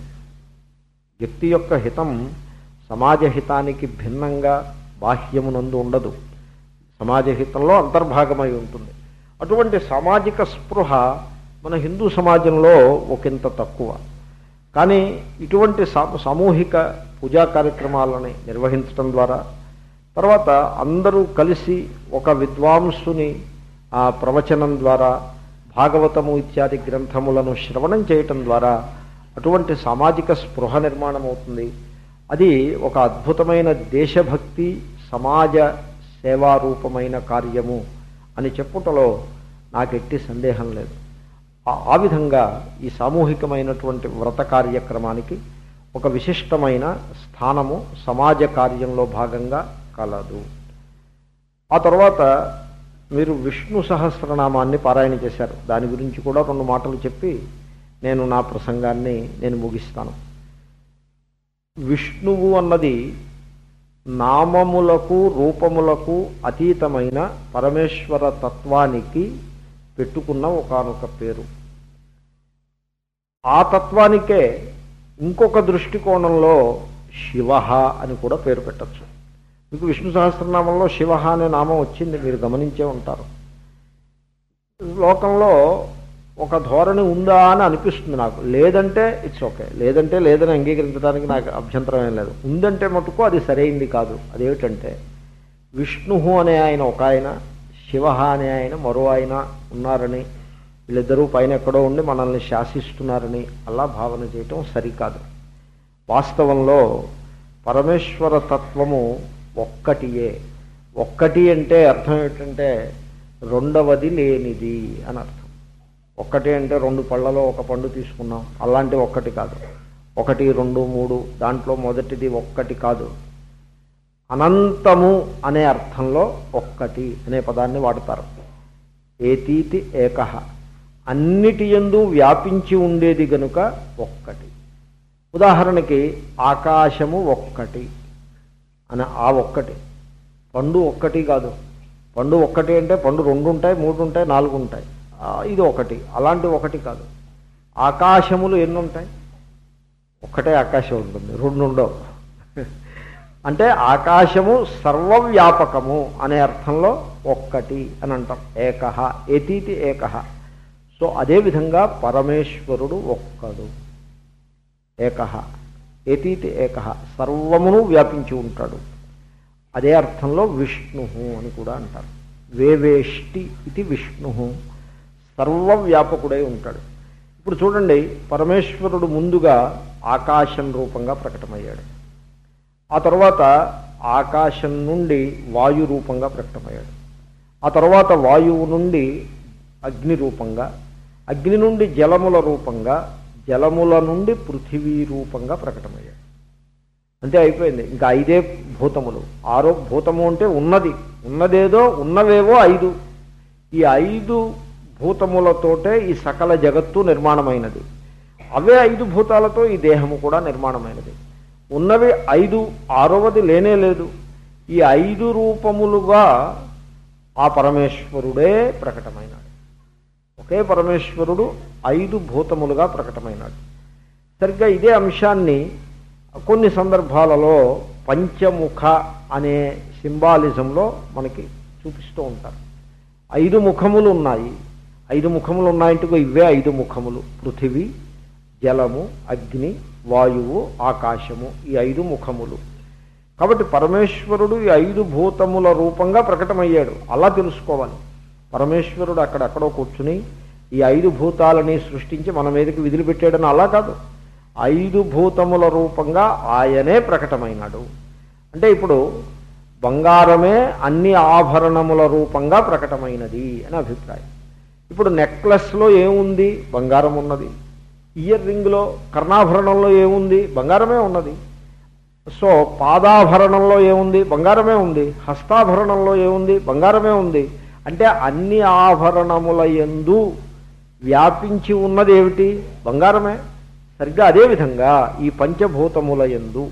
వ్యక్తి యొక్క హితం సమాజ హితానికి భిన్నంగా బాహ్యమునందు ఉండదు సమాజ హితంలో అంతర్భాగమై ఉంటుంది అటువంటి సామాజిక స్పృహ మన హిందూ సమాజంలో ఒకంత తక్కువ కానీ ఇటువంటి సా- సామూహిక పూజా కార్యక్రమాలని నిర్వహించడం ద్వారా తర్వాత అందరూ కలిసి ఒక విద్వాంసుని ఆ ప్రవచనం ద్వారా భాగవతము ఇత్యాది గ్రంథములను శ్రవణం చేయటం ద్వారా అటువంటి సామాజిక స్పృహ నిర్మాణం అవుతుంది అది ఒక అద్భుతమైన దేశభక్తి సమాజ సేవారూపమైన కార్యము అని చెప్పుటలో నాకు ఎట్టి సందేహం లేదు ఆ- ఆ విధంగా ఈ సామూహికమైనటువంటి వ్రత కార్యక్రమానికి ఒక విశిష్టమైన స్థానము సమాజ కార్యంలో భాగంగా కలదు ఆ తర్వాత మీరు విష్ణు సహస్రనామాన్ని పారాయణ చేశారు దాని గురించి కూడా రెండు మాటలు చెప్పి నేను నా ప్రసంగాన్ని నేను ముగిస్తాను విష్ణువు అన్నది నామములకు రూపములకు అతీతమైన పరమేశ్వర తత్వానికి పెట్టుకున్న ఒకానొక పేరు ఆ తత్వానికే ఇంకొక దృష్టికోణంలో శివ అని కూడా పేరు పెట్టచ్చు మీకు విష్ణు సహస్రనామంలో శివ అనే నామం వచ్చింది మీరు గమనించే ఉంటారు లోకంలో ఒక ధోరణి ఉందా అని అనిపిస్తుంది నాకు లేదంటే ఇట్స్ ఓకే లేదంటే లేదని అంగీకరించడానికి నాకు అభ్యంతరం ఏం లేదు ఉందంటే మటుకు అది సరైంది కాదు అదేమిటంటే విష్ణు అనే ఆయన ఒక ఆయన శివ అనే ఆయన మరో ఆయన ఉన్నారని వీళ్ళిద్దరూ పైన ఎక్కడో ఉండి మనల్ని శాసిస్తున్నారని అలా భావన చేయటం సరికాదు వాస్తవంలో పరమేశ్వర తత్వము ఒక్కటియే ఒక్కటి అంటే అర్థం ఏంటంటే రెండవది లేనిది అని అర్థం ఒక్కటి అంటే రెండు పళ్ళలో ఒక పండు తీసుకున్నాం అలాంటి ఒక్కటి కాదు ఒకటి రెండు మూడు దాంట్లో మొదటిది ఒక్కటి కాదు అనంతము అనే అర్థంలో ఒక్కటి అనే పదాన్ని వాడతారు ఏతీతి ఏకహ అన్నిటి యందు వ్యాపించి ఉండేది గనుక ఒక్కటి ఉదాహరణకి ఆకాశము ఒక్కటి అని ఆ ఒక్కటి పండు ఒక్కటి కాదు పండు ఒక్కటి అంటే పండు రెండు ఉంటాయి మూడు ఉంటాయి నాలుగు ఉంటాయి ఆ, ఇది ఒకటి అలాంటి ఒకటి కాదు ఆకాశములు ఎన్ని ఉంటాయి ఒక్కటే ఆకాశం ఉంటుంది రెండు ఉండవు అంటే ఆకాశము సర్వవ్యాపకము అనే అర్థంలో ఒక్కటి అని అంటాం ఏకహ ఏతీతి ఏకహ సో అదేవిధంగా పరమేశ్వరుడు ఒక్కడు ఏకహ ఏతీతి ఏకహ సర్వమును వ్యాపించి ఉంటాడు అదే అర్థంలో విష్ణు అని కూడా అంటారు వేవేష్టి ఇది విష్ణు సర్వవ్యాపకుడై ఉంటాడు ఇప్పుడు చూడండి పరమేశ్వరుడు ముందుగా ఆకాశం రూపంగా ప్రకటమయ్యాడు ఆ తర్వాత ఆకాశం నుండి వాయు రూపంగా ప్రకటమయ్యాడు ఆ తర్వాత వాయువు నుండి అగ్ని రూపంగా అగ్ని నుండి జలముల రూపంగా జలముల నుండి పృథివీ రూపంగా ప్రకటమయ్యాడు అంతే అయిపోయింది ఇంకా ఐదే భూతములు ఆరో భూతము అంటే ఉన్నది ఉన్నదేదో ఉన్నవేవో ఐదు ఈ ఐదు భూతములతోటే ఈ సకల జగత్తు నిర్మాణమైనది అవే ఐదు భూతాలతో ఈ దేహము కూడా నిర్మాణమైనది ఉన్నవి ఐదు ఆరవది లేనే లేదు ఈ ఐదు రూపములుగా ఆ పరమేశ్వరుడే ప్రకటమైనాడు ఒకే పరమేశ్వరుడు ఐదు భూతములుగా ప్రకటమైనాడు సరిగ్గా ఇదే అంశాన్ని కొన్ని సందర్భాలలో పంచముఖ అనే సింబాలిజంలో మనకి చూపిస్తూ ఉంటారు ఐదు ముఖములు ఉన్నాయి ఐదు ముఖములు ఉన్నాయంటే ఇగో ఇవే ఐదు ముఖములు పృథివీ జలము అగ్ని వాయువు ఆకాశము ఈ ఐదు ముఖములు కాబట్టి పరమేశ్వరుడు ఈ ఐదు భూతముల రూపంగా ప్రకటమయ్యాడు అలా తెలుసుకోవాలి పరమేశ్వరుడు అక్కడెక్కడో కూర్చుని ఈ ఐదు భూతాలని సృష్టించి మన మీదకి విధులు పెట్టాడని అలా కాదు ఐదు భూతముల రూపంగా ఆయనే ప్రకటమైనాడు అంటే ఇప్పుడు బంగారమే అన్ని ఆభరణముల రూపంగా ప్రకటమైనది అని అభిప్రాయం ఇప్పుడు నెక్లెస్లో ఏముంది బంగారం ఉన్నది ఇయర్ రింగ్లో కర్ణాభరణంలో ఏముంది బంగారమే ఉన్నది సో పాదాభరణంలో ఏముంది బంగారమే ఉంది హస్తాభరణంలో ఏముంది బంగారమే ఉంది అంటే అన్ని ఆభరణముల ఎందు వ్యాపించి ఉన్నది ఏమిటి బంగారమే సరిగ్గా అదేవిధంగా ఈ పంచభూతముల ఎందు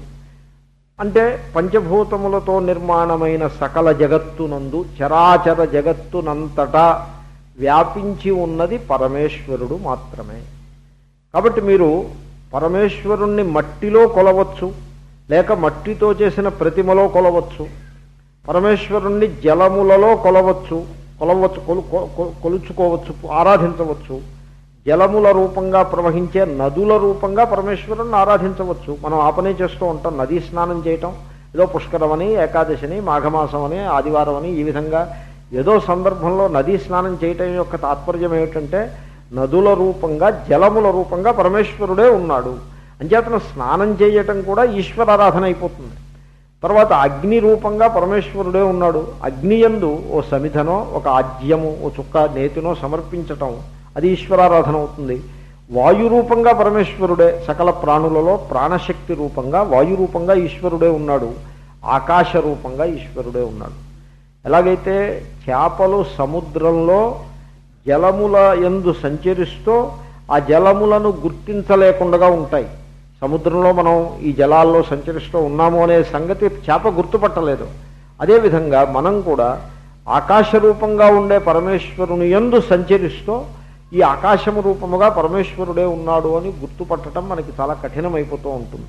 అంటే పంచభూతములతో నిర్మాణమైన సకల జగత్తునందు చరాచర జగత్తునంతటా వ్యాపించి ఉన్నది పరమేశ్వరుడు మాత్రమే కాబట్టి మీరు పరమేశ్వరుణ్ణి మట్టిలో కొలవచ్చు లేక మట్టితో చేసిన ప్రతిమలో కొలవచ్చు పరమేశ్వరుణ్ణి జలములలో కొలవచ్చు కొలవచ్చు కొలు కొ- కొలుచుకోవచ్చు ఆరాధించవచ్చు జలముల రూపంగా ప్రవహించే నదుల రూపంగా పరమేశ్వరుణ్ణి ఆరాధించవచ్చు మనం ఆపనే చేస్తూ ఉంటాం నదీ స్నానం చేయటం ఏదో పుష్కరమని ఏకాదశిని మాఘమాసం అని ఆదివారం అని ఈ విధంగా ఏదో సందర్భంలో నదీ స్నానం చేయటం యొక్క తాత్పర్యం ఏమిటంటే నదుల రూపంగా జలముల రూపంగా పరమేశ్వరుడే ఉన్నాడు అంచేతన స్నానం చేయటం కూడా ఈశ్వరారాధన అయిపోతుంది తర్వాత అగ్ని రూపంగా పరమేశ్వరుడే ఉన్నాడు అగ్నియందు ఓ సమిధనో ఒక ఆజ్యము ఓ చుక్క నేతినో సమర్పించటం అది ఈశ్వరారాధన అవుతుంది వాయు రూపంగా పరమేశ్వరుడే సకల ప్రాణులలో ప్రాణశక్తి రూపంగా వాయు రూపంగా ఈశ్వరుడే ఉన్నాడు ఆకాశ రూపంగా ఈశ్వరుడే ఉన్నాడు ఎలాగైతే చేపలు సముద్రంలో జలముల ఎందు సంచరిస్తూ ఆ జలములను గుర్తించలేకుండా ఉంటాయి సముద్రంలో మనం ఈ జలాల్లో సంచరిస్తూ ఉన్నాము అనే సంగతి చేప గుర్తుపట్టలేదు అదేవిధంగా మనం కూడా ఆకాశ రూపంగా ఉండే పరమేశ్వరుని ఎందు సంచరిస్తూ ఈ ఆకాశము రూపముగా పరమేశ్వరుడే ఉన్నాడు అని గుర్తుపట్టడం మనకి చాలా కఠినమైపోతూ ఉంటుంది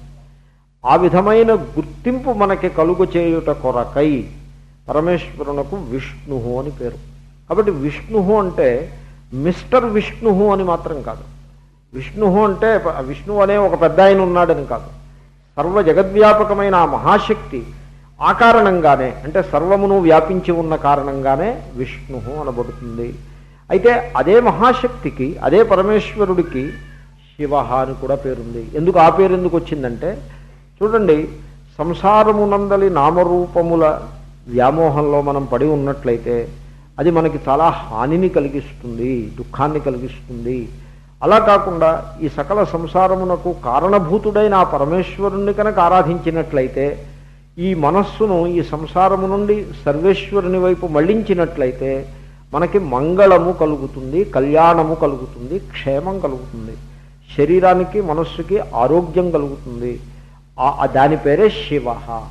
ఆ విధమైన గుర్తింపు మనకి కలుగు చేయుట కొరకై పరమేశ్వరునకు విష్ణు అని పేరు కాబట్టి విష్ణు అంటే మిస్టర్ విష్ణు అని మాత్రం కాదు విష్ణు అంటే ప- విష్ణు అనే ఒక పెద్ద ఆయన ఉన్నాడని కాదు సర్వ జగద్వ్యాపకమైన ఆ మహాశక్తి ఆ కారణంగానే అంటే సర్వమును వ్యాపించి ఉన్న కారణంగానే విష్ణు అనబడుతుంది అయితే అదే మహాశక్తికి అదే పరమేశ్వరుడికి శివ అని కూడా పేరుంది ఎందుకు ఆ పేరు ఎందుకు వచ్చిందంటే చూడండి సంసారమునందలి నామరూపముల వ్యామోహంలో మనం పడి ఉన్నట్లయితే అది మనకి చాలా హానిని కలిగిస్తుంది దుఃఖాన్ని కలిగిస్తుంది అలా కాకుండా ఈ సకల సంసారమునకు కారణభూతుడైన ఆ పరమేశ్వరుణ్ణి కనుక ఆరాధించినట్లయితే ఈ మనస్సును ఈ సంసారము నుండి సర్వేశ్వరుని వైపు మళ్లించినట్లయితే మనకి మంగళము కలుగుతుంది కళ్యాణము కలుగుతుంది క్షేమం కలుగుతుంది శరీరానికి మనస్సుకి ఆరోగ్యం కలుగుతుంది ఆ- ఆ దాని పేరే శివ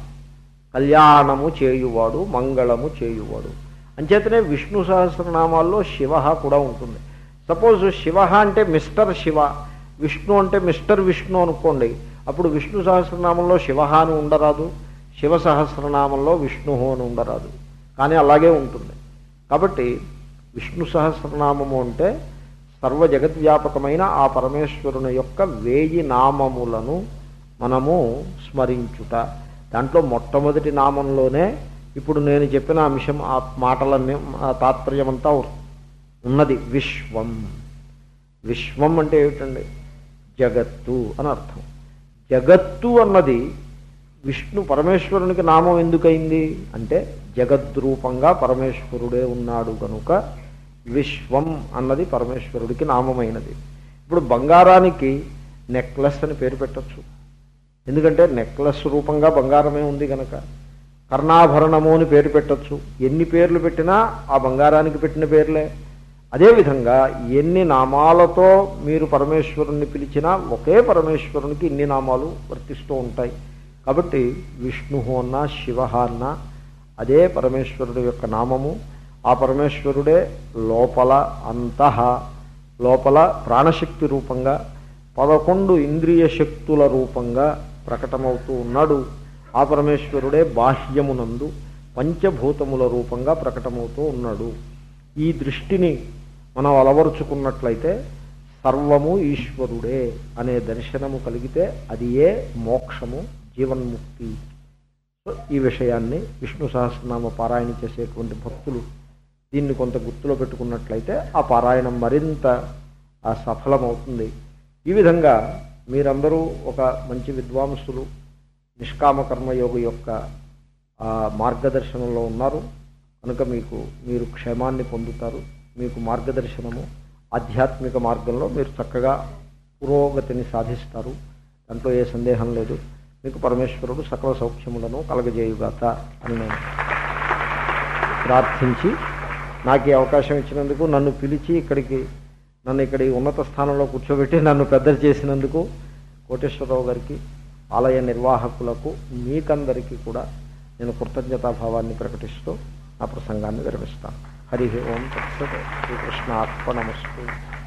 కళ్యాణము చేయువాడు మంగళము చేయువాడు అంచేతనే విష్ణు సహస్రనామాల్లో శివ కూడా ఉంటుంది సపోజ్ శివ అంటే మిస్టర్ శివ విష్ణు అంటే మిస్టర్ విష్ణు అనుకోండి అప్పుడు విష్ణు సహస్రనామంలో శివ అని ఉండరాదు శివ సహస్రనామంలో విష్ణు అని ఉండరాదు కానీ అలాగే ఉంటుంది కాబట్టి విష్ణు సహస్రనామము అంటే సర్వ జగద్వ్యాపకమైన ఆ పరమేశ్వరుని యొక్క వేయి నామములను మనము స్మరించుట దాంట్లో మొట్టమొదటి నామంలోనే ఇప్పుడు నేను చెప్పిన అంశం ఆ మాటలన్నీ ఆ తాత్పర్యమంతా ఉన్నది విశ్వం విశ్వం అంటే ఏమిటండి జగత్తు అని అర్థం జగత్తు అన్నది విష్ణు పరమేశ్వరునికి నామం ఎందుకైంది అంటే జగద్రూపంగా పరమేశ్వరుడే ఉన్నాడు కనుక విశ్వం అన్నది పరమేశ్వరుడికి నామమైనది ఇప్పుడు బంగారానికి నెక్లెస్ అని పేరు పెట్టచ్చు ఎందుకంటే నెక్లెస్ రూపంగా బంగారమే ఉంది కనుక కర్ణాభరణము అని పేరు పెట్టచ్చు ఎన్ని పేర్లు పెట్టినా ఆ బంగారానికి పెట్టిన పేర్లే అదేవిధంగా ఎన్ని నామాలతో మీరు పరమేశ్వరుణ్ణి పిలిచినా ఒకే పరమేశ్వరునికి ఇన్ని నామాలు వర్తిస్తూ ఉంటాయి కాబట్టి విష్ణు అన్నా శివ అన్నా అదే పరమేశ్వరుడు యొక్క నామము ఆ పరమేశ్వరుడే లోపల అంతః లోపల ప్రాణశక్తి రూపంగా పదకొండు ఇంద్రియ శక్తుల రూపంగా ప్రకటమవుతూ ఉన్నాడు ఆ పరమేశ్వరుడే బాహ్యమునందు పంచభూతముల రూపంగా ప్రకటమవుతూ ఉన్నాడు ఈ దృష్టిని మనం అలవరుచుకున్నట్లయితే సర్వము ఈశ్వరుడే అనే దర్శనము కలిగితే అది ఏ మోక్షము జీవన్ముక్తి సో ఈ విషయాన్ని విష్ణు సహస్రనామ పారాయణ చేసేటువంటి భక్తులు దీన్ని కొంత గుర్తులో పెట్టుకున్నట్లయితే ఆ పారాయణం మరింత ఆ సఫలమవుతుంది ఈ విధంగా మీరందరూ ఒక మంచి విద్వాంసులు నిష్కామ కర్మయోగి యొక్క ఆ మార్గదర్శనంలో ఉన్నారు కనుక మీకు మీరు క్షేమాన్ని పొందుతారు మీకు మార్గదర్శనము ఆధ్యాత్మిక మార్గంలో మీరు చక్కగా పురోగతిని సాధిస్తారు దాంట్లో ఏ సందేహం లేదు మీకు పరమేశ్వరుడు సకల సౌఖ్యములను కలగజేయుగాక అని నేను ప్రార్థించి నాకు ఈ అవకాశం ఇచ్చినందుకు నన్ను పిలిచి ఇక్కడికి నన్ను ఇక్కడ ఈ ఉన్నత స్థానంలో కూర్చోబెట్టి నన్ను పెద్దలు చేసినందుకు కోటేశ్వరరావు గారికి ఆలయ నిర్వాహకులకు మీకందరికీ కూడా నేను కృతజ్ఞతాభావాన్ని ప్రకటిస్తూ నా ప్రసంగాన్ని విరమిస్తాను హరి ఓం తత్సత్ శ్రీకృష్ణార్పణమస్తు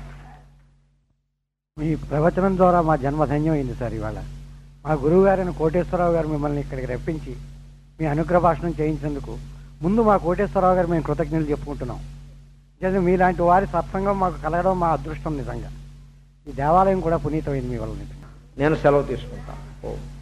మీ ప్రవచనం ద్వారా మా జన్మ ధన్యమైంది సార్ ఇవాళ మా గురువు గారైన కోటేశ్వరరావు గారు మిమ్మల్ని ఇక్కడికి రప్పించి మీ అనుగ్రహ భాషణం చేయించినందుకు ముందు మా కోటేశ్వరరావు గారు మేము కృతజ్ఞతలు చెప్పుకుంటున్నాం నిజంగా మీలాంటి వారి సత్సంగం మాకు కలగడం మా అదృష్టం నిజంగా ఈ దేవాలయం కూడా పునీతమైంది మీ వల్ల నిజంగా నేను సెలవు తీసుకుంటాను ఓం